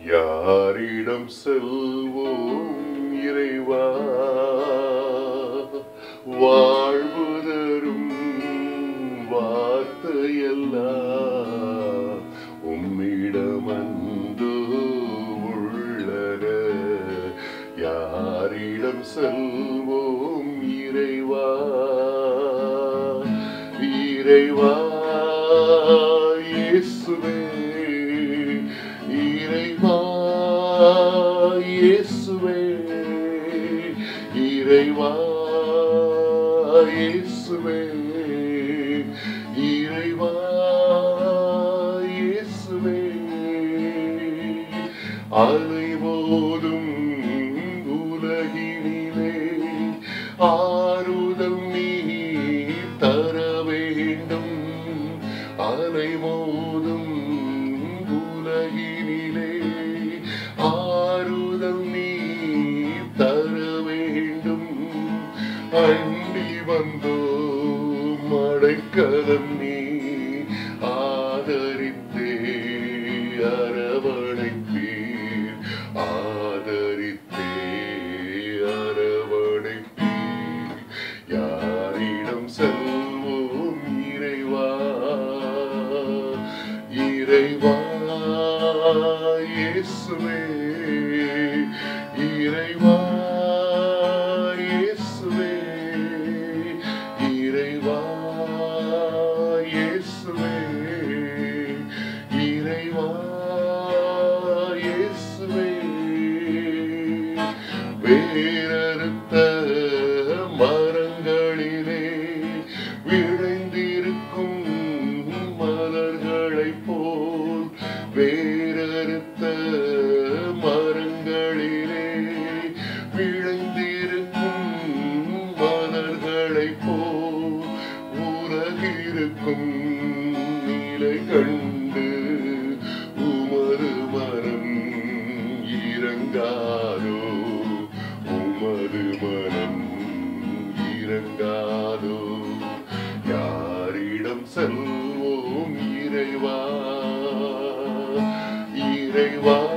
யாரிடம் செல்வோம் இறைவா வாழ்வு தரும் வார்த்தையெல்லாம் உம்மிடமந்து உள்ளன யாரிடம் செல்வோம் இறைவா இறைவா இயேசுவே இறைவா இயேசுவே இறைவா இயேசுவே இறைவா இயேசுவே அலைமோதும் உலகினிலே ஆறுதல் நீ தர வேண்டும் அலைமோதும் உலகினிலே ஆறுதல் நீ தர வேண்டும் அண்டி வந்தோ மடைக்கலம் நீ ஆதரித்தே அரவணைப்பீர் ஆதரித்தே அரவணைப்பீர் யாரிடம் செல்வோம் இறைவா இறைவா இயேசுவே இறைவா இயேசுவே இறைவா இயேசுவே இறைவா இயேசுவே வேறறுத்த மரங்களிலே விளைந்திருக்கும் மலர்களைப் போல் வேறறுத்த மரங்களிலே விளைந்திருக்கும் மலர்களைப் போல் உலகிருக்கும் நிலை கண்டு உமது மனம் இறங்காதோ உமது மனம் இறங்காதோ யாரிடம் செல்வோம் இறைவா இறைவா